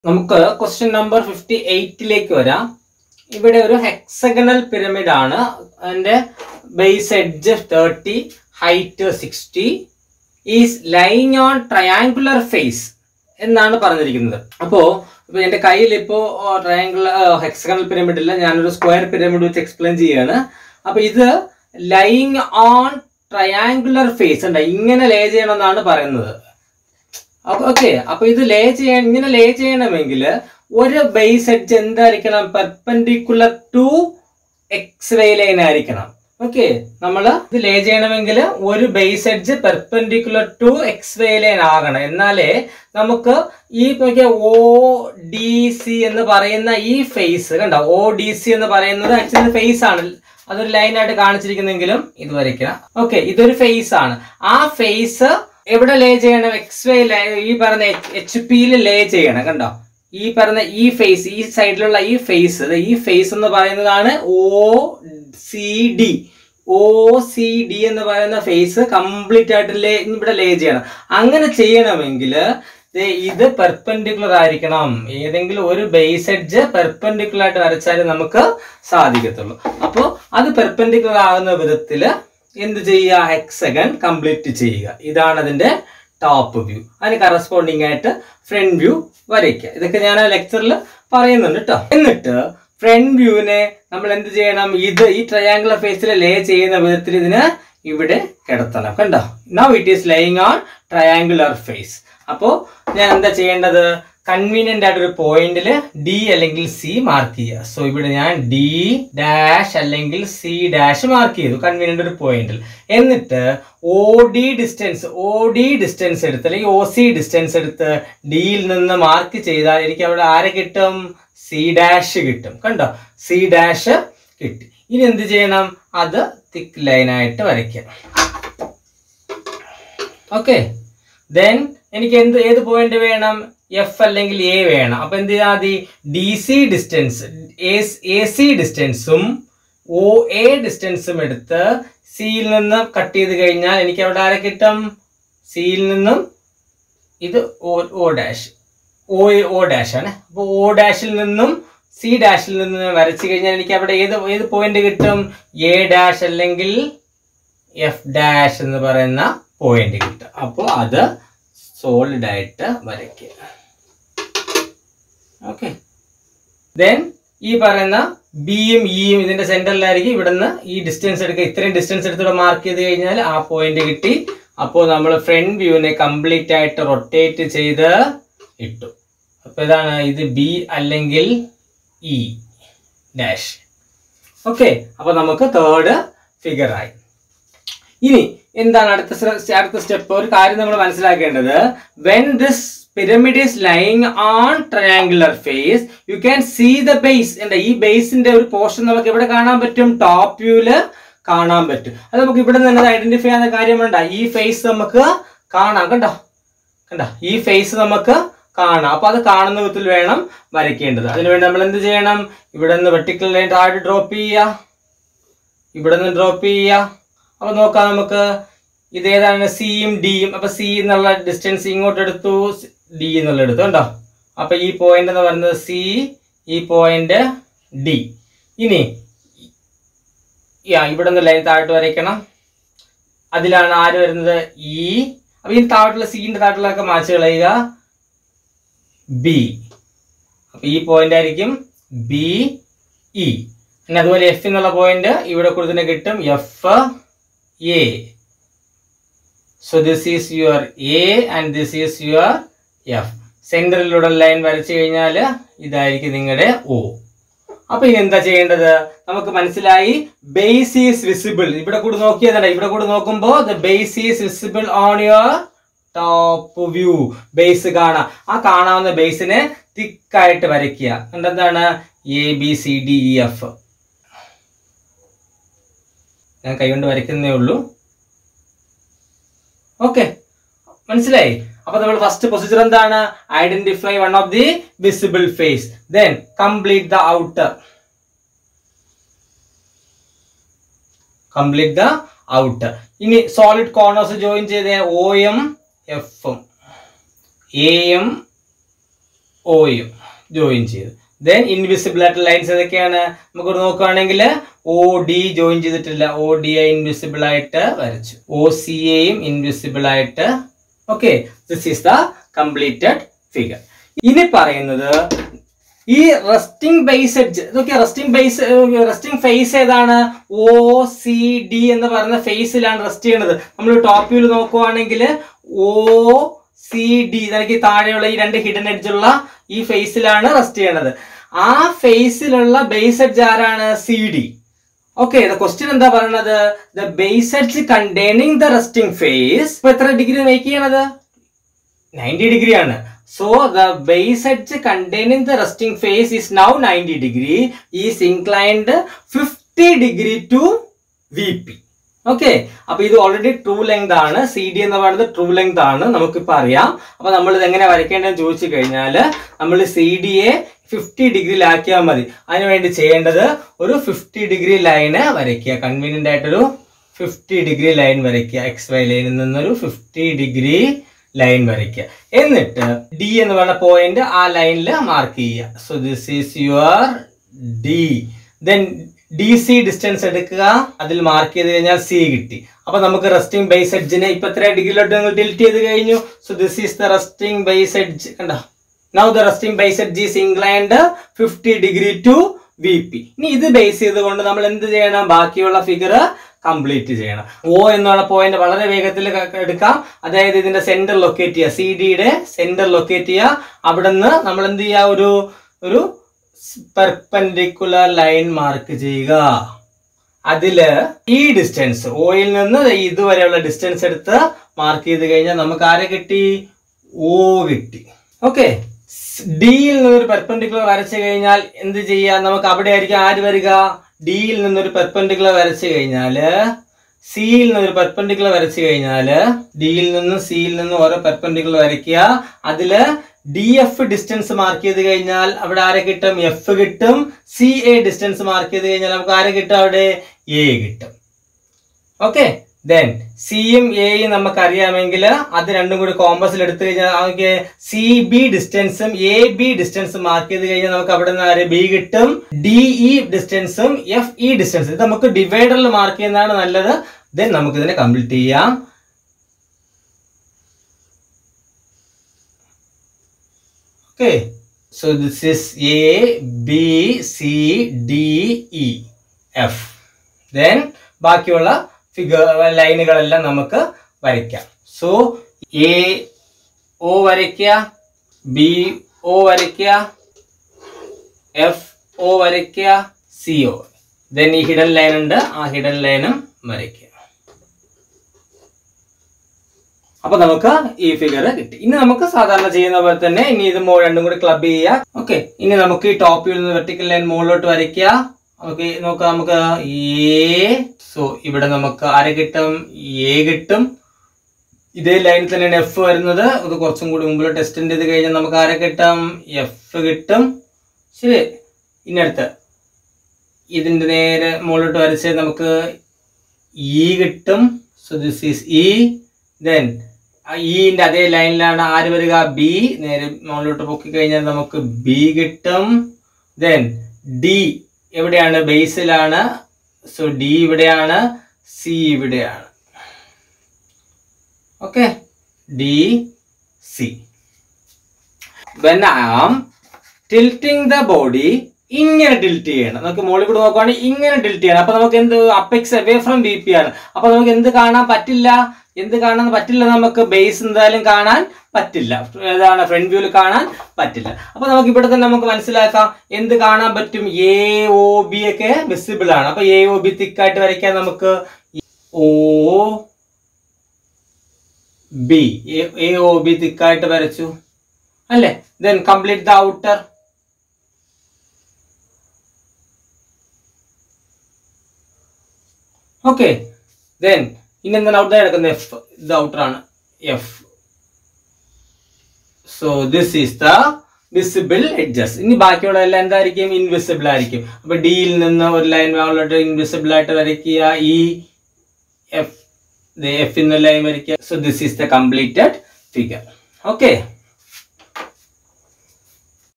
നമുക്ക് question number fifty എയ്റ്റിലേക്ക് വരാം ഇവിടെ ഒരു ഹെക്സഗണൽ പിരമിഡ് ആണ് അതിന്റെ base edge thirty height sixty is lying on triangular face എന്നാണ് പറഞ്ഞിരിക്കുന്നത് അപ്പോ ഇപ്പൊ എന്റെ കയ്യിൽ ഇപ്പോ ട്രയാങ്കുലർ ഹെക്സഗണൽ പിരമിഡ് ഇല്ല ഞാനൊരു സ്ക്വയർ പിരമിഡ് വെച്ച് എക്സ്പ്ലെയിൻ ചെയ്യാണ് അപ്പൊ ഇത് ലൈങ് ഓൺ ട്രയാങ്കുലർ ഫേസ് ഉണ്ട് ഇങ്ങനെ ലേ ചെയ്യണമെന്നാണ് പറയുന്നത് ഓക്കെ അപ്പൊ ഇത് ലേ ചെയ്യാൻ ഇങ്ങനെ ലേ ചെയ്യണമെങ്കിൽ ഒരു ബേസ് എഡ്ജ് എന്തായിരിക്കണം perpendicular to X Y line ആയിരിക്കണം ഓക്കെ നമ്മൾ ഇത് ലേ ചെയ്യണമെങ്കിൽ ഒരു base edge perpendicular to X Y line ആകണം എന്നാലേ നമുക്ക് ഈ നോക്കിയ ഒ ഡി സി എന്ന് പറയുന്ന ഈ ഫേസ് കണ്ടോ ഒ ഡി സി എന്ന് പറയുന്നത് ആക്ച്വലി ഫേസ് ആണ് അതൊരു ലൈനായിട്ട് കാണിച്ചിരിക്കുന്നെങ്കിലും ഇത് വരയ്ക്കണം ഓക്കെ ഇതൊരു ഫേസ് ആണ് ആ ഫേസ് എവിടെ ലേ ചെയ്യണം എക്സ് വൈ ഈ പറഞ്ഞ എച്ച് പിയിൽ ലേ ചെയ്യണം കണ്ടോ ഈ പറഞ്ഞ ഈ ഫേസ് ഈ സൈഡിലുള്ള ഈ ഫേസ് ഈ ഫേസ് എന്ന് പറയുന്നതാണ് O C D O C D എന്ന് പറയുന്ന ഫേസ് കംപ്ലീറ്റ് ആയിട്ട് ലേ ഇവിടെ ലേ ചെയ്യണം അങ്ങനെ ചെയ്യണമെങ്കിൽ ദേ ഇത് പെർപെൻഡിക്കുലർ ആയിരിക്കണം ഏതെങ്കിലും ഒരു ബേസ് എഡ്ജ് പെർപെൻഡിക്കുലർ ആയിട്ട് വരച്ചാലേ നമുക്ക് സാധിക്കത്തുള്ളൂ അപ്പോൾ അത് പെർപെൻഡിക്കുലർ ആകുന്ന വിധത്തിൽ എന്ത് ചെയ്യുക ഹെക്സഗൺ കംപ്ലീറ്റ് ചെയ്യുക ഇതാണ് അതിന്റെ ടോപ്പ് വ്യൂ അതിന് കറസ്പോണ്ടിങ് ആയിട്ട് ഫ്രണ്ട് വ്യൂ വരയ്ക്കുക ഇതൊക്കെ ഞാൻ ആ ലെക്ചറിൽ പറയുന്നുണ്ട് കേട്ടോ എന്നിട്ട് ഫ്രണ്ട് വ്യൂവിനെ നമ്മൾ എന്ത് ചെയ്യണം ഇത് ഈ ട്രയാങ്കുലർ ഫേസിൽ ലേ ചെയ്യുന്ന വിധത്തിൽ ഇതിന് ഇവിടെ കിടത്തണം കണ്ടോ now it is laying on triangular face അപ്പോൾ ഞാൻ എന്താ ചെയ്യേണ്ടത് കൺവീനിയന്റ് ആയിട്ട് ഒരു പോയിന്റിൽ ഡി അല്ലെങ്കിൽ സി മാർക്ക് ചെയ്യുക സോ ഇവിടെ ഞാൻ ഡി ഡാഷ് അല്ലെങ്കിൽ സി ഡാഷ് മാർക്ക് ചെയ്തു കൺവീനിയന്റ് ഒരു പോയിന്റിൽ എന്നിട്ട് O D distance O D distance എടുത്ത് അല്ലെങ്കിൽ ഒ സി ഡിസ്റ്റൻസ് എടുത്ത് ഡിയിൽ നിന്ന് മാർക്ക് ചെയ്താൽ എനിക്ക് അവിടെ ആരെ കിട്ടും സി ഡാഷ് കിട്ടും കണ്ടോ സി ഡാഷ് കിട്ടി ഇനി എന്ത് ചെയ്യണം അത് തിക്ക് ലൈനായിട്ട് വരയ്ക്കാം ഓക്കെ ദെൻ എനിക്ക് എന്ത് ഏത് പോയിന്റ് വേണം എഫ് അല്ലെങ്കിൽ എ വേണം അപ്പൊ എന്ത് ചെയ്താൽ മതി D C distance A C ഡിസ്റ്റൻസും ഒ എ ഡിസ്റ്റൻസും എടുത്ത് സിയിൽ നിന്ന് കട്ട് ചെയ്ത് കഴിഞ്ഞാൽ എനിക്ക് അവിടെ ആരെ കിട്ടും സിയിൽ നിന്നും ഇത് O O dash O O dash ആണ് അപ്പോൾ ഒ ഡാഷിൽ നിന്നും സി ഡാഷിൽ നിന്ന് വരച്ചു കഴിഞ്ഞാൽ എനിക്ക് അവിടെ ഏത് ഏത് പോയിന്റ് കിട്ടും എ ഡാഷ് അല്ലെങ്കിൽ എഫ് ഡാഷ് എന്ന് പറയുന്ന പോയിന്റ് കിട്ടും അപ്പോൾ അത് സോളിഡ് ആയിട്ട് വരയ്ക്കുക ഓക്കെ ദെൻ ഈ പറയുന്ന ബിയും ഇയും ഇതിന്റെ സെന്ററിലായിരിക്കും ഇവിടുന്ന് ഈ ഡിസ്റ്റൻസ് എടുക്കുക ഇത്രയും ഡിസ്റ്റൻസ് എടുത്തിവിടെ മാർക്ക് ചെയ്ത് കഴിഞ്ഞാൽ ആ പോയിന്റ് കിട്ടി അപ്പോൾ നമ്മൾ ഫ്രണ്ട് വ്യൂവിനെ കംപ്ലീറ്റ് ആയിട്ട് റൊട്ടേറ്റ് ചെയ്ത് ഇട്ടു അപ്പൊ ഇതാണ് ഇത് ബി അല്ലെങ്കിൽ ഇ ഡാഷ് ഓക്കെ അപ്പൊ നമുക്ക് തേർഡ് ഫിഗർ ആയി ഇനി എന്താണ് അടുത്ത ശ്ര- അടുത്ത സ്റ്റെപ്പ് ഒരു കാര്യം നമ്മൾ മനസ്സിലാക്കേണ്ടത് when this pyramid is lying on triangular face you can see the base എന്താ ഈ ബേസിന്റെ ഒരു പോർഷൻ നമുക്ക് എവിടെ കാണാൻ പറ്റും ടോപ്പ് വ്യൂല് കാണാൻ പറ്റും അത് നമുക്ക് ഇവിടെ നിന്ന് ഐഡന്റിഫൈ ചെയ്യുന്ന കാര്യം വേണ്ട ഈ ഫേസ് നമുക്ക് കാണാം കണ്ടോ കണ്ടോ ഈ ഫേസ് നമുക്ക് കാണാം അപ്പൊ അത് കാണുന്ന വിധത്തിൽ വേണം വരയ്ക്കേണ്ടത് അതിനുവേണ്ടി നമ്മൾ എന്ത് ചെയ്യണം ഇവിടെ നിന്ന് വെർട്ടിക്കൽ ലൈൻ താഴെ ഡ്രോപ്പ് ചെയ്യുക ഇവിടെ നിന്ന് ഡ്രോപ്പ് ചെയ്യുക അപ്പൊ നോക്കാം നമുക്ക് ഇത് ഏതാണ് സിയും ഡിയും അപ്പൊ സി എന്നുള്ള ഡിസ്റ്റൻസ് ഇങ്ങോട്ട് എടുത്തു ഡി എന്നുള്ള എടുത്തു കണ്ടോ അപ്പൊ ഈ പോയിന്റ് എന്ന് പറയുന്നത് സി ഈ പോയിന്റ് ഡി ഇനി യാ ഇവിടെ നിന്ന് ലൈൻ താഴോട്ട് വരയ്ക്കണം അതിലാണ് ആര് വരുന്നത് ഇ അപ്പൊ ഈ താഴോട്ടുള്ള സിന്റെ താഴോട്ടുള്ളതൊക്കെ മാച്ച് കളയുക ബി അപ്പൊ ഈ പോയിന്റ് ആയിരിക്കും ബി ഇ പിന്നെ അതുപോലെ എഫ് എന്നുള്ള പോയിന്റ് ഇവിടെ കൊടുത്തിട്ട് കിട്ടും F A so this is your A and this is your F സെന്ററിലൂടെ ലൈൻ വരച്ചു കഴിഞ്ഞാൽ ഇതായിരിക്കും നിങ്ങളുടെ ഒ അപ്പൊ ഇനി എന്താ ചെയ്യേണ്ടത് നമുക്ക് മനസ്സിലായി ബേസ് ഈസ് വിസിബിൾ ഇവിടെ കൂടി നോക്കിയതല്ല ഇവിടെ കൂടി നോക്കുമ്പോൾ the base is visible on your top view base കാണാം ആ കാണാവുന്ന ബേസിനെ തിക്കായിട്ട് വരയ്ക്കുക എന്താണ് A B C D E F ഞാൻ കൈകൊണ്ട് വരയ്ക്കുന്നേ ഉള്ളൂ ഓക്കെ മനസ്സിലായി അപ്പൊ നമ്മൾ ഫസ്റ്റ് പ്രൊസീജർ എന്താണ് identify one of the visible face then complete the outer complete the outer ഇനി സോളിഡ് കോർണേഴ്സ് ജോയിൻ ചെയ്ത ഒ എം എഫും എ എം ഓയും ജോയിൻ ചെയ്തു ദെൻ ഇൻവിസിബിൾ ആയിട്ടുള്ള ലൈൻസ് ഏതൊക്കെയാണ് നമുക്ക് നോക്കുകയാണെങ്കിൽ ഒ ഡി ജോയിൻ ചെയ്തിട്ടില്ല ഒ ഡി ഐ ഇൻവിസിബിൾ ആയിട്ട് വരച്ചു ഒ സി എയും ഇൻവിസിബിൾ ആയിട്ട് okay this is the completed figure ഇനി പറയുന്നത് ഈ റെസ്റ്റിംഗ് ബേസ് എഡ്ജ് ഇതൊക്കെ റെസ്റ്റിംഗ് ബേസ് റെസ്റ്റിംഗ് ഫേസ് ഏതാണ് ഒ സി ഡി എന്ന് പറയുന്ന ഫേസിലാണ് റെസ്റ്റ് ചെയ്യുന്നത് നമ്മൾ ടോപ്പ് വ്യൂല് നോക്കുവാണെങ്കിൽ ഒ സി ഡി ഇതൊക്കെ താഴെയുള്ള ഈ രണ്ട് ഹിഡൻ എഡ്ജുള്ള ഈ ഫേസിലാണ് റെസ്റ്റ് ചെയ്യണത് ആ ഫേസിലുള്ള ബേസ് എഡ്ജ് ആരാണ് C D okay the question എന്താ പറയണത് the base edge containing the resting face ഇപ്പൊ എത്ര ഡിഗ്രി മേക്ക് ചെയ്യണത് നയൻറ്റി ഡിഗ്രി ആണ് so the base edge containing the resting face is now ninety degree is inclined fifty degree to V P okay അപ്പൊ ഇത് already true length ആണ് C D എന്ന് പറയുന്നത് true length ആണ് നമുക്കിപ്പോ അറിയാം അപ്പൊ നമ്മൾ ഇത് എങ്ങനെ വരയ്ക്കേണ്ടതെന്ന് ചോദിച്ചു കഴിഞ്ഞാൽ നമ്മൾ സി ഡിയെ ഫിഫ്റ്റി ഡിഗ്രിയിലാക്കിയാൽ മതി അതിനുവേണ്ടി ചെയ്യേണ്ടത് ഒരു ഫിഫ്റ്റി ഡിഗ്രി ലൈന് വരയ്ക്കുക കൺവീനിയന്റ് ആയിട്ടൊരു ഫിഫ്റ്റി ഡിഗ്രി ലൈൻ വരയ്ക്കുക എക്സ് വൈ ലൈനിൽ നിന്നൊരു ഫിഫ്റ്റി ഡിഗ്രി ലൈൻ വരയ്ക്കുക എന്നിട്ട് ഡി എന്ന് പറയുന്ന പോയിന്റ് ആ ലൈനിൽ മാർക്ക് ചെയ്യുക so this is your D then D C distance എടുക്കുക അതിൽ മാർക്ക് ചെയ്ത് കഴിഞ്ഞാൽ സി കിട്ടി അപ്പൊ നമുക്ക് റെസ്റ്റിംഗ് ബേസ് എഡ്ജിനെ ഇപ്പൊ എത്ര ഡിഗ്രിയിലോട്ട് നിങ്ങൾ ഡിലിറ്റ് ചെയ്ത് കഴിഞ്ഞു so this is the resting base edge കണ്ടോ now the resting base edge is inclined fifty degree to V P ഇനി ഇത് ബേസ് ചെയ്തുകൊണ്ട് നമ്മൾ എന്ത് ചെയ്യണം ബാക്കിയുള്ള ഫിഗർ കംപ്ലീറ്റ് ചെയ്യണം ഓ എന്നുള്ള പോയിന്റ് വളരെ വേഗത്തിൽ എടുക്കാം അതായത് ഇതിന്റെ സെന്റർ ലൊക്കേറ്റ് ചെയ്യുക സി ഡിയുടെ സെന്റർ ലൊക്കേറ്റ് ചെയ്യുക അവിടെ നിന്ന് നമ്മൾ എന്ത് ചെയ്യുക ഒരു ഒരു പെർപെൻഡിക്കുലർ ലൈൻ മാർക്ക് ചെയ്യുക അതില് ഈ ഡിസ്റ്റൻസ് ഓയിൽ നിന്ന് ദേ ഇതുവരെയുള്ള ഡിസ്റ്റൻസ് എടുത്ത് മാർക്ക് ചെയ്ത് കഴിഞ്ഞാൽ നമുക്ക് ആരെ കിട്ടി ഓ കിട്ടി ഓക്കെ ഡിയിൽ നിന്നൊരു പെർപെൻഡിക്കുലർ വരച്ചു കഴിഞ്ഞാൽ എന്ത് ചെയ്യാം നമുക്ക് അവിടെ ആയിരിക്കും ആര് വരിക ഡിയിൽ നിന്നൊരു പെർപെൻഡിക്കുലർ വരച്ചു കഴിഞ്ഞാല് സിയിൽ നിന്നൊരു പെർപെൻഡിക്കുലർ വരച്ചു കഴിഞ്ഞാല് ഡിയിൽ നിന്നും സിയിൽ നിന്നും ഓരോ പെർപെൻഡിക്കുലർ വരയ്ക്കുക അതില് ഡി എഫ് ഡിസ്റ്റൻസ് മാർക്ക് ചെയ്ത് കഴിഞ്ഞാൽ അവിടെ ആരെ കിട്ടും എഫ് കിട്ടും സി എ ഡിസ്റ്റൻസ് മാർക്ക് ചെയ്ത് കഴിഞ്ഞാൽ നമുക്ക് ആരെ കിട്ടും അവിടെ എ കിട്ടും ഓക്കെ ദെൻ സിയും എയും നമുക്ക് അറിയാമെങ്കിൽ അത് രണ്ടും കൂടി കോമ്പസിൽ എടുത്തു കഴിഞ്ഞാൽ നമുക്ക് സി ബി ഡിസ്റ്റൻസും എ ബി ഡിസ്റ്റൻസും മാർക്ക് ചെയ്ത് കഴിഞ്ഞാൽ നമുക്ക് അവിടെ നിന്ന് ആര് ബി കിട്ടും ഡി ഇ ഡിസ്റ്റൻസും എഫ് ഇ ഡിസ്റ്റൻസ് ഇത് നമുക്ക് ഡിവൈഡറിൽ മാർക്ക് ചെയ്യുന്നതാണ് നല്ലത് ദെൻ നമുക്ക് ഇതിനെ കംപ്ലീറ്റ് ചെയ്യാം okay so this is a b c d e f then ബാക്കിയുള്ള ഫിഗർ ലൈനുകളെല്ലാം നമുക്ക് വരയ്ക്കാം സോ എ ഒ വരയ്ക്കുക ബി ഒ വരയ്ക്കുക എഫ് ഒ വരയ്ക്കുക സി ഒ ദെൻ ഈ ഹിഡൻ ലൈൻ ഉണ്ട് ആ ഹിഡൻ ലൈനും വരയ്ക്കുക അപ്പൊ നമുക്ക് ഈ ഫിഗർ കിട്ടി ഇനി നമുക്ക് സാധാരണ ചെയ്യുന്ന പോലെ തന്നെ ഇനി ഇത് മോ രണ്ടും കൂടി ക്ലബ് ചെയ്യുക ഓക്കെ ഇനി നമുക്ക് ഈ ടോപ്പിൽ നിന്ന് വെർട്ടിക്കൽ ലൈൻ മുകളിലോട്ട് വരയ്ക്കുക നമുക്ക് നോക്കാം നമുക്ക് എ സോ ഇവിടെ നമുക്ക് ആരെ കിട്ടും എ കിട്ടും ഇതേ ലൈനിൽ തന്നെയാണ് എഫ് വരുന്നത് ഇത് കുറച്ചും കൂടി മുമ്പിലോട്ട് എക്സ്റ്റെൻഡ് ചെയ്ത് കഴിഞ്ഞാൽ നമുക്ക് ആരെ കിട്ടും എഫ് കിട്ടും ശരി ഇനി അടുത്ത് ഇതിന്റെ നേരെ മുകളിലോട്ട് വരച്ച് നമുക്ക് ഇ കിട്ടും so this is E then ഇന്റെ അതേ ലൈനിലാണ് ആര് വരിക ബി നേരെ മുകളിലോട്ട് പൊക്കി കഴിഞ്ഞാൽ നമുക്ക് ബി കിട്ടും ദെൻ ഡി എവിടെയാണ് ബേസിലാണ് സോ ഡി ഇവിടെയാണ് സി ഇവിടെയാണ് okay D C when I am tilting the body ഇങ്ങനെ ടിൽറ്റ് ചെയ്യണം നമുക്ക് മുകളിൽ കൂടെ നോക്കുവാണെങ്കിൽ ഇങ്ങനെ ടിൽറ്റ് ചെയ്യണം അപ്പൊ നമുക്ക് എന്ത് apex away from B P ആണ് അപ്പൊ നമുക്ക് എന്ത് കാണാൻ പറ്റില്ല എന്ത് കാണാൻ പറ്റില്ല നമുക്ക് ബേസ് എന്തായാലും കാണാൻ പറ്റില്ല ഏതാണ് ഫ്രണ്ട് വ്യൂവിൽ കാണാൻ പറ്റില്ല അപ്പൊ നമുക്ക് ഇവിടെ തന്നെ നമുക്ക് മനസ്സിലാക്കാം എന്ത് കാണാൻ പറ്റും എ ഒ ബി ഒക്കെ വിസിബിൾ ആണ് അപ്പൊ എ ഒ ബി തിക്കായിട്ട് വരയ്ക്കാൻ നമുക്ക് O B A O B തിക്കായിട്ട് വരച്ചു അല്ലേ then complete the outer okay then ഇനി എന്താണ് ഔട്ടർ കിടക്കുന്നത് എഫ് ഇത് ഔട്ടർ ആണ് F so this is the visible edges ഇനി ബാക്കിയുള്ള എല്ലാം എന്തായിരിക്കും ഇൻവിസിബിൾ ആയിരിക്കും അപ്പൊ ഡിയിൽ നിന്ന് ഒരു ലൈൻ മുകളിലോട്ട് ഇൻവിസിബിൾ ആയിട്ട് വരയ്ക്കുക ഈ എഫ് എഫ് എന്ന ലൈൻ വരയ്ക്കുക so this is the completed figure okay